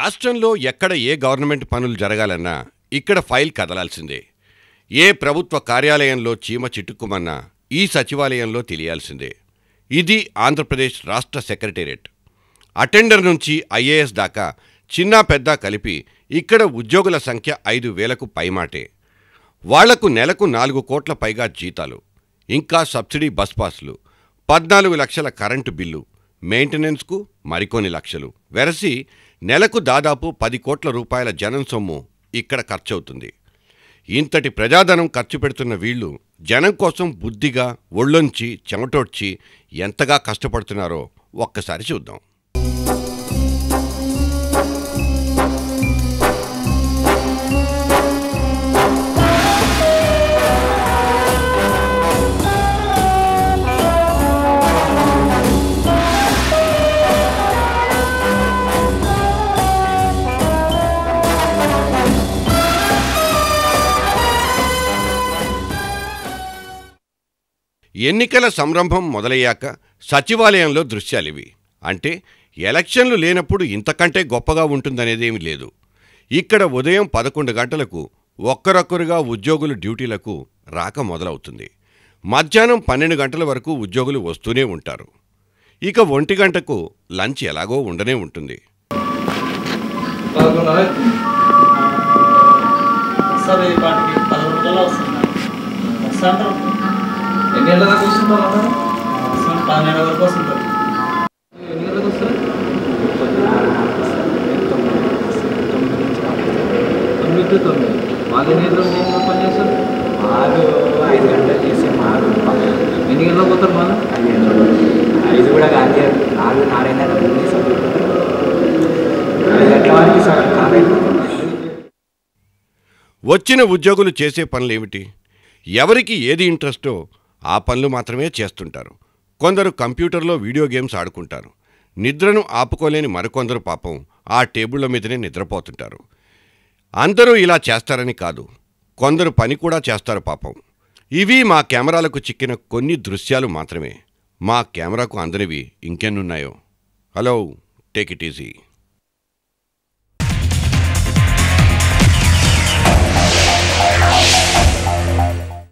రాష్ట్రంలో ఎక్కడ ఏ గవర్నమెంట్ పనులు జరగాలన్నా ఇక్కడ ఫైల్ కదలాల్సిందే ఏ ప్రభుత్వ కార్యాలయంలో చీమ చిట్టుకుమన్నా ఈ సచివాలయంలో తెలియాల్సిందే ఇది ఆంధ్రప్రదేశ్ రాష్ట్ర సెక్రటేరియట్ అటెండర్ నుంచి ఐఏఎస్ దాకా చిన్న పెద్ద కలిపి ఇక్కడ ఉద్యోగుల సంఖ్య ఐదు వేలకు పైమాటే వాళ్లకు నెలకు నాలుగు కోట్ల పైగా జీతాలు ఇంకా సబ్సిడీ బస్ పాస్లు పద్నాలుగు లక్షల కరెంటు బిల్లు మెయింటెనెన్స్కు మరికొన్ని లక్షలు వెరసి నెలకు దాదాపు పది కోట్ల రూపాయల జనం సొమ్ము ఇక్కడ ఖర్చవుతుంది ఇంతటి ప్రజాధనం ఖర్చు పెడుతున్న వీళ్ళు జనం కోసం బుద్ధిగా ఒళ్ళొంచి చెమటోడ్చి ఎంతగా కష్టపడుతున్నారో ఒక్కసారి చూద్దాం ఎన్నికల సంరంభం మొదలయ్యాక సచివాలయంలో దృశ్యాలివి అంటే ఎలక్షన్లు లేనప్పుడు ఇంతకంటే గొప్పగా ఉంటుందనేదేమీ లేదు ఇక్కడ ఉదయం పదకొండు గంటలకు ఒక్కరొక్కరుగా ఉద్యోగులు డ్యూటీలకు రాక మొదలవుతుంది మధ్యాహ్నం పన్నెండు గంటల వరకు ఉద్యోగులు వస్తూనే ఉంటారు ఇక ఒంటి గంటకు లంచ్ ఎలాగో ఉండనే ఉంటుంది పదకొండున్నర సార్ ఈ పాటికి పదకొండులో వస్తుంది వస్తాంటారు ఎన్ని గంటల దాకా వస్తుంటారు అన్న వస్తాం పన్నెండు వరకు వస్తుంటారు ఎన్ని గంటలకు వస్తారు తొమ్మిది టు తొమ్మిది వాళ్ళు ఎన్ని గంటలకు ఎన్ని గంటలకు పని చేస్తారు మాకు ఐదు గంటలు చేసి మాకు ఎన్ని గంటలకు పోతారు మళ్ళీ ఐదు కూడా కాదు నాలుగు నాలుగు ముందు చదువుకుంటారు ఐదు గంటల వరకు సగం కాలేదు వచ్చిన ఉద్యోగులు చేసే పనులేమిటి ఎవరికి ఏది ఇంట్రెస్టో ఆ పనులు మాత్రమే చేస్తుంటారు కొందరు కంప్యూటర్లో వీడియో గేమ్స్ ఆడుకుంటారు నిద్రను ఆపుకోలేని మరికొందరు పాపం ఆ టేబుళ్ల మీదనే నిద్రపోతుంటారు అందరూ ఇలా చేస్తారని కాదు కొందరు పని కూడా చేస్తారు పాపం ఇవి మా కెమెరాలకు చిక్కిన కొన్ని దృశ్యాలు మాత్రమే మా కెమెరాకు అందనివి ఇంకెన్నున్నాయో హలో టేక్ ఇట్ ఈజీ